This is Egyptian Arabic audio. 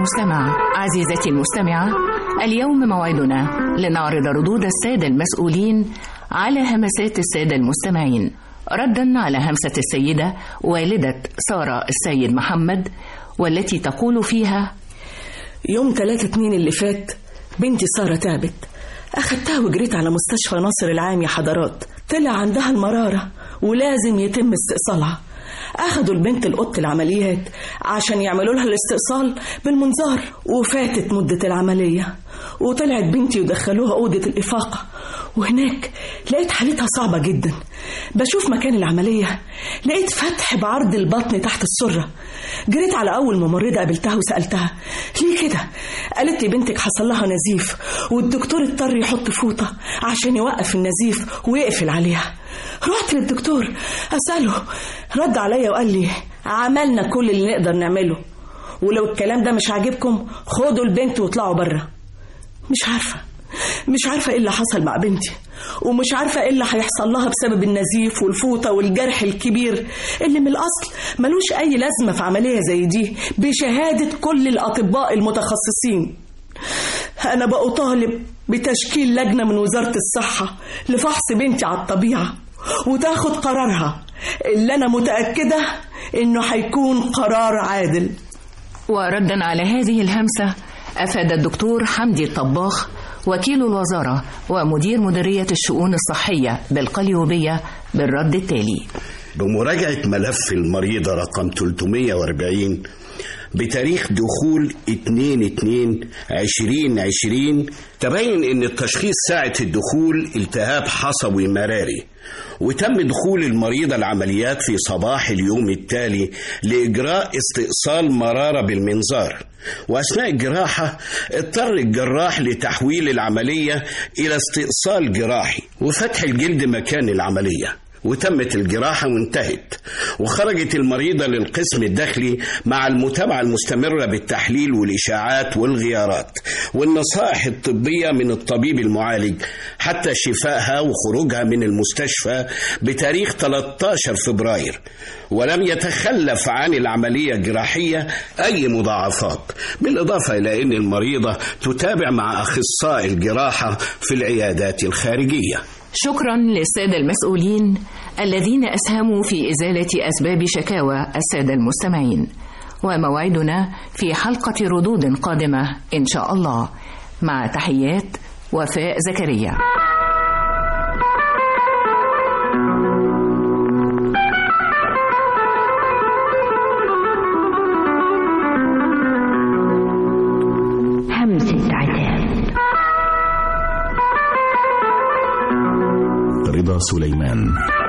المستمع عزيزتي المستمعة اليوم موعدنا لنعرض ردود السادة المسؤولين على همسات السادة المستمعين ردا على همسة السيدة والدة سارة السيد محمد والتي تقول فيها يوم 3 اتنين اللي فات بنتي سارة تعبت أخدتها وجريت على مستشفى ناصر العام يا حضرات طلع عندها المرارة ولازم يتم استئصالها أخدوا البنت لأوضة العمليات عشان يعملوا لها الاستئصال بالمنظار وفاتت مدة العملية وطلعت بنتي ودخلوها أوضة الإفاقة وهناك لقيت حالتها صعبة جدا بشوف مكان العملية لقيت فتح بعرض البطن تحت السرة جريت على أول ممرضة قابلتها وسألتها ليه كده؟ قالت لي بنتك حصل لها نزيف والدكتور اضطر يحط فوطة عشان يوقف النزيف ويقفل عليها رحت للدكتور أسأله رد عليا وقال لي عملنا كل اللي نقدر نعمله ولو الكلام ده مش عاجبكم خدوا البنت واطلعوا بره مش عارفة مش عارفة ايه اللي حصل مع بنتي ومش عارفة ايه اللي هيحصل لها بسبب النزيف والفوطة والجرح الكبير اللي من الأصل ملوش أي لازمة في عملية زي دي بشهادة كل الأطباء المتخصصين أنا بقى طالب بتشكيل لجنة من وزارة الصحة لفحص بنتي على الطبيعة وتاخد قرارها اللي أنا متأكدة إنه هيكون قرار عادل وردا على هذه الهمسة أفاد الدكتور حمدي الطباخ وكيل الوزارة ومدير مديرية الشؤون الصحية بالقليوبية بالرد التالي بمراجعة ملف المريضة رقم 340 بتاريخ دخول 2/2/2020 تبين ان التشخيص ساعة الدخول التهاب حصوي مراري وتم دخول المريضة العمليات في صباح اليوم التالي لإجراء استئصال مرارة بالمنظار وأثناء الجراحة اضطر الجراح لتحويل العملية إلى استئصال جراحي وفتح الجلد مكان العملية وتمت الجراحة وانتهت وخرجت المريضة للقسم الداخلي مع المتابعة المستمرة بالتحليل والإشاعات والغيارات والنصائح الطبية من الطبيب المعالج حتى شفائها وخروجها من المستشفى بتاريخ 13 فبراير ولم يتخلف عن العملية الجراحية أي مضاعفات بالإضافة إلى أن المريضة تتابع مع أخصائي الجراحة في العيادات الخارجية شكرا للسادة المسؤولين الذين أسهموا في إزالة أسباب شكاوى السادة المستمعين وموعدنا في حلقة ردود قادمة إن شاء الله مع تحيات وفاء زكريا همسة عتاب رضا سليمان